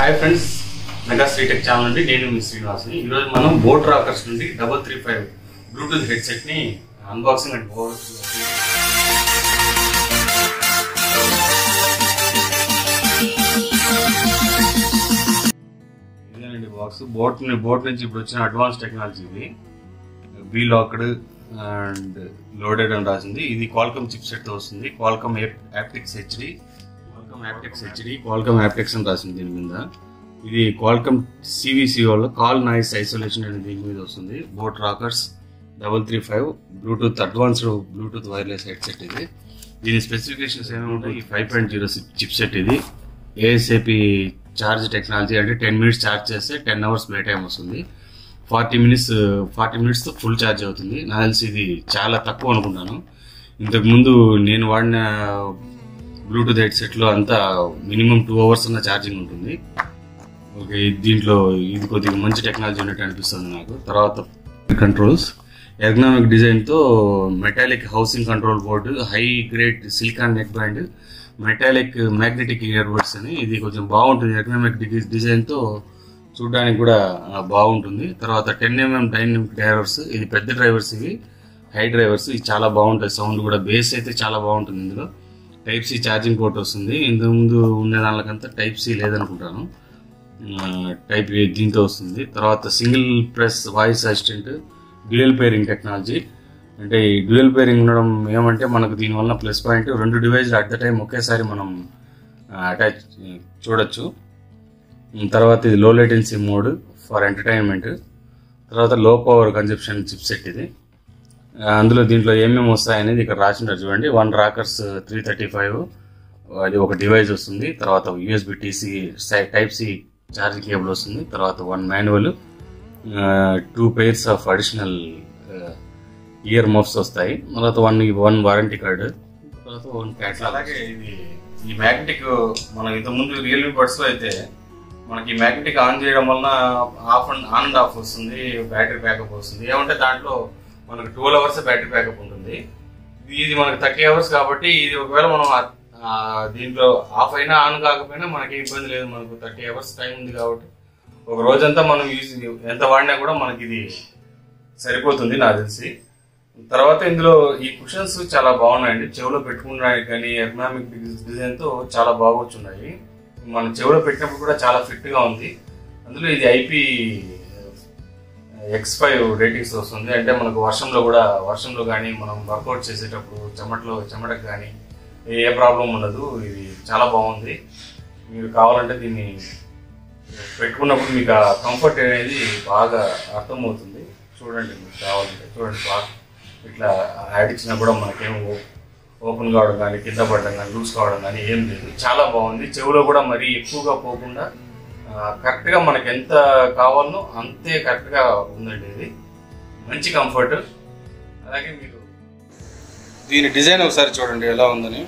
hi friends mega Sritech channel నుండి నేను మీ శ్రీనివాస్ని ఈరోజు మనం బోట్ రాకర్స్ నుండి డబల్ త్రీ ఫైవ్ బ్లూటూత్ హెడ్సెట్ని అన్బాక్సింగ్ అండ్ ఓవర్ ఇదేనండి బాక్స్ బోట్ బోట్ నుంచి ఇప్పుడు వచ్చిన అడ్వాన్స్ టెక్నాలజీ ఇది బీ లాక్డ్ అండ్ లోడెడ్ అని రాసింది ఇది క్వాల్కమ్ చిప్ సెట్ తో వస్తుంది Qualcomm aptX HD Qualcomm aptX HD Qualcomm aptX అని రాసింది దీని మీద ఇది క్వాల్కమ్ సివిసి వల్ల కాల్ నాయిస్ ఐసోలేషన్ అనే దీని మీద వస్తుంది boat rockers double three five bluetooth advanced bluetooth wireless headset ఇది దీని స్పెసిఫికేషన్స్ ఏమేమి ఉంటాయి ఈ five point zero chip set ఇది ఏఎస్ఏపి ఛార్జ్ టెక్నాలజీ అంటే టెన్ మినిట్స్ ఛార్జ్ చేస్తే టెన్ అవర్స్ ప్లే టైం వస్తుంది ఫార్టీ మినిట్స్ ఫార్టీ మినిట్స్తో ఫుల్ ఛార్జ్ అవుతుంది నాకు తెలిసి ఇది చాలా తక్కువ అనుకుంటాను ఇంతకు ముందు నేను వాడిన బ్లూటూత్ హెడ్సెట్లో అంతా మినిమం టూ అవర్స్ అన్న ఛార్జింగ్ ఉంటుంది ఓకే దీంట్లో ఇది కొద్దిగా మంచి టెక్నాలజీ ఉన్నట్టు అనిపిస్తుంది నాకు తర్వాత కంట్రోల్స్ ఎర్గనామిక్ డిజైన్తో metallic housing control board high grade silicon neck band metallic magnetic ear buds అని ఇది కొంచెం బాగుంటుంది ఎర్గనామిక్ డిజైన్తో చూడడానికి కూడా ఆ, బాగుంటుంది తర్వాత టెన్ ఎంఎం డైనమిక్ డ్రైవర్స్ ఇది పెద్ద డ్రైవర్స్ ఇవి హై డ్రైవర్స్ ఇది చాలా బాగుంటుంది సౌండ్ కూడా బేస్ అయితే చాలా బాగుంటుంది ఇందులో టైప్ సి ఛార్జింగ్ పోర్ట్ వస్తుంది ఇంతకు ముందు ఉన్న దానికంతా టైప్ సి లేదనుకుంటాను ఆ, టైప్ ఏ దీంతో వస్తుంది తర్వాత single press voice assistant dual pairing technology అంటే ఈ డ్యూయల్ పేరింగ్ ఉండడం ఏమంటే మనకు దీనివల్ల ప్లస్ పాయింట్ రెండు డివైజ్లు అట్ ద టైం ఒకేసారి మనం అటాచ్ చూడొచ్చు ఉమ్, తర్వాత ఇది లో లేటెన్సీ మోడ్ ఫర్ ఎంటర్టైన్మెంట్ తర్వాత లో పవర్ కన్జప్షన్ చిప్ సెట్ ఇది ఆ, అందులో దీంట్లో ఏమేమి వస్తాయనేది ఇక్కడ రాసినారు చూడండి one rockers three thirty five అది ఒక డివైస్ వస్తుంది తర్వాత USB TC type C charging cable వస్తుంది తర్వాత one manual two pairs of additional ear muffs వస్తాయి తర్వాత వన్ వన్ వారంటీ కార్డు తర్వాత వన్ క్యాట్ అలాగే ఇది ఈ మ్యాగ్నెటిక్ మనం ఇంతకుముందు రియల్మీ బడ్స్ లో అయితే మనకి మ్యాగ్నెటిక్ ఆన్ చేయడం వలన off and on and off వస్తుంది బ్యాటరీ బ్యాకప్ వస్తుంది ఏమంటే దాంట్లో మనకు ట్వెల్వ్ అవర్స్ బ్యాటరీ బ్యాకప్ ఉంటుంది ఇది మనకి థర్టీ అవర్స్ కాబట్టి ఇది ఒకవేళ మనం ఆ- ఆ దీంట్లో ఆఫ్ అయినా ఆన్ కాకపోయినా మనకి ఇబ్బంది లేదు మనకు థర్టీ అవర్స్ టైం ఉంది కాబట్టి ఒక రోజంతా మనం యూజ్ ఎంత వాడినా కూడా మనకి ఇది సరిపోతుంది నాకు తెలిసి తర్వాత ఇందులో ఈ కుషన్స్ చాలా బాగున్నాయండి చెవిలో పెట్టుకున్నాయి కానీ ఎకనామిక్ డిజైన్ తో చాలా బాగొచ్చున్నాయి మన చెవిలో పెట్టినప్పుడు కూడా చాలా ఫిట్ గా ఉంది అందులో ఇది ఐపీ ఎక్స్ ఫైవ్ రేటింగ్స్ వస్తుంది అంటే మనకు వర్షంలో కూడా వర్షంలో కానీ మనం వర్కౌట్ చేసేటప్పుడు చెమటలో చెమటకు కానీ ఏ ప్రాబ్లం ఉండదు ఇది చాలా బాగుంది మీరు కావాలంటే దీన్ని పెట్టుకున్నప్పుడు మీకు ఆ కంఫర్ట్ అనేది బాగా అర్థమవుతుంది చూడండి మీకు కావాలంటే చూడండి బాగా ఇట్లా యాడ్ ఇచ్చినా కూడా మనకేం ఓపెన్ కావడం కానీ కింద పడడం కానీ లూజ్ కావడం కానీ ఏం లేదు చాలా బాగుంది చెవిలో కూడా మరీ ఎక్కువగా పోకుండా కరెక్ట్గా మనకి ఎంత కావాలనో అంతే కరెక్ట్గా ఉందండి ఇది మంచి కంఫర్ట్ అలాగే మీరు దీని డిజైన్ ఒకసారి చూడండి ఎలా ఉందని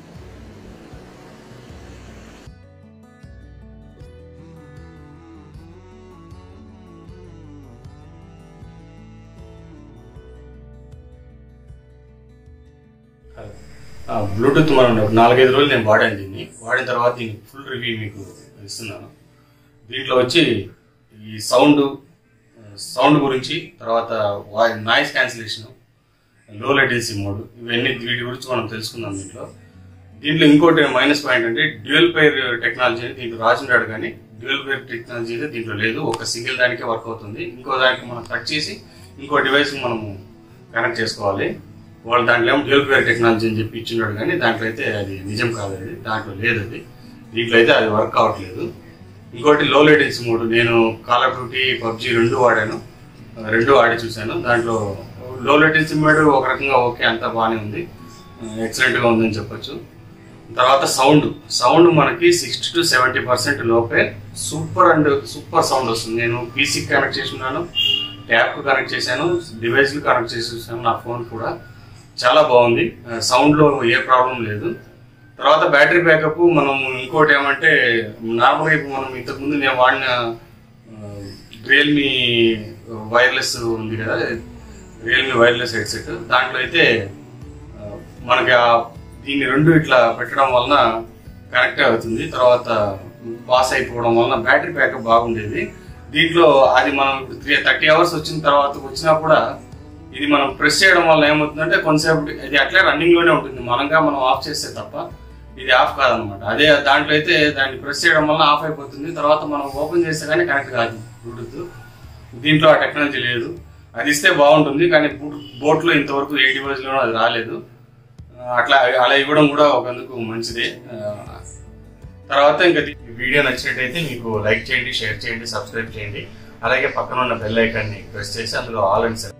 ఆ, బ్లూటూత్ మనం నాలుగైదు రోజులు నేను వాడాను దీన్ని వాడిన తర్వాత దీని ఫుల్ రివ్యూ మీకు ఇస్తున్నాను దీంట్లో వచ్చి ఈ సౌండ్ సౌండ్ గురించి తర్వాత noise cancellation low latency mode ఇవన్నీ వీటి గురించి మనం తెలుసుకుందాం దీంట్లో దీంట్లో ఇంకోటి మైనస్ పాయింట్ అంటే డ్యూయల్ పేర్ టెక్నాలజీ అని దీంట్లో రాసినాడు కానీ డ్యూయల్ పేర్ టెక్నాలజీ అయితే దీంట్లో లేదు ఒక సింగిల్ దానికే వర్క్ అవుతుంది ఇంకో దానికి మనం కట్ చేసి ఇంకో డివైస్ మనము కనెక్ట్ చేసుకోవాలి వాళ్ళు దాంట్లో ఏమో డ్యూయల్ పేర్ టెక్నాలజీ అని చెప్పి ఇచ్చినాడు కానీ దాంట్లో అయితే అది నిజం కాదు అది దాంట్లో లేదు అది దీంట్లో అయితే అది వర్క్ అవ్వట్లేదు ఇంకోటి లో లేటెన్సీ మోడ్ నేను కాల్ ఆఫ్ డ్యూటీ పబ్జి రెండు వాడాను రెండు ఆడి చూశాను దాంట్లో లో లేటెన్సీ మోడ్ ఒక రకంగా ఓకే అంతా బాగానే ఉంది ఎక్సలెంట్గా ఉందని చెప్పొచ్చు తర్వాత సౌండ్ సౌండ్ మనకి సిక్స్టీ టు సెవెంటీ పర్సెంట్ లోపే సూపర్ అండ్ సూపర్ సౌండ్ వస్తుంది నేను పీసీకి కనెక్ట్ చేసి ఉన్నాను ట్యాబ్కు కనెక్ట్ చేశాను డివైస్కి కనెక్ట్ చేసి చూసాను నా ఫోన్ కూడా చాలా బాగుంది సౌండ్లో ఏ ప్రాబ్లం లేదు తర్వాత బ్యాటరీ బ్యాకప్ మనం ఇంకోటి ఏమంటే నార్మల్గా ఇప్పుడు మనం ఇంతకుముందు నేను వాడిన రియల్మీ వైర్లెస్ ఉంది కదా రియల్మీ వైర్లెస్ హెడ్సెట్ దాంట్లో అయితే ఆ, మనకి ఆ దీన్ని రెండు ఇట్లా పెట్టడం వలన కనెక్ట్ అవుతుంది తర్వాత పాస్ అయిపోవడం వలన బ్యాటరీ బ్యాకప్ బాగుండేది దీంట్లో అది మనం త్రీ థర్టీ అవర్స్ వచ్చిన తర్వాత వచ్చినా కూడా ఇది మనం ప్రెస్ చేయడం వల్ల ఏమవుతుందంటే కొంతసేపు ఇది అట్లే రన్నింగ్ లోనే ఉంటుంది మనంగా మనం ఆఫ్ చేస్తే తప్ప ఇది ఆఫ్ కాదనమాట అదే దాంట్లో అయితే దాన్ని ప్రెస్ చేయడం వల్ల ఆఫ్ అయిపోతుంది తర్వాత మనం ఓపెన్ చేస్తే కానీ కనెక్ట్ కాదు బ్లూటూత్ దీంట్లో ఆ టెక్నాలజీ లేదు అది ఇస్తే బాగుంటుంది కానీ బోట్ లో ఇంతవరకు ఏ డివైస్ లోనూ అది రాలేదు ఆ, అట్లా అలా ఇవ్వడం కూడా ఒకందుకు మంచిదే ఆ, తర్వాత ఇంకా ఈ వీడియో నచ్చినట్టయితే మీకు లైక్ చేయండి షేర్ చేయండి సబ్స్క్రైబ్ చేయండి అలాగే పక్కన ఉన్న బెల్ ఐకాన్ని ప్రెస్ చేసి అందులో ఆల్ అండ్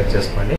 సబ్స్క్రైబ్ చేసుకోండి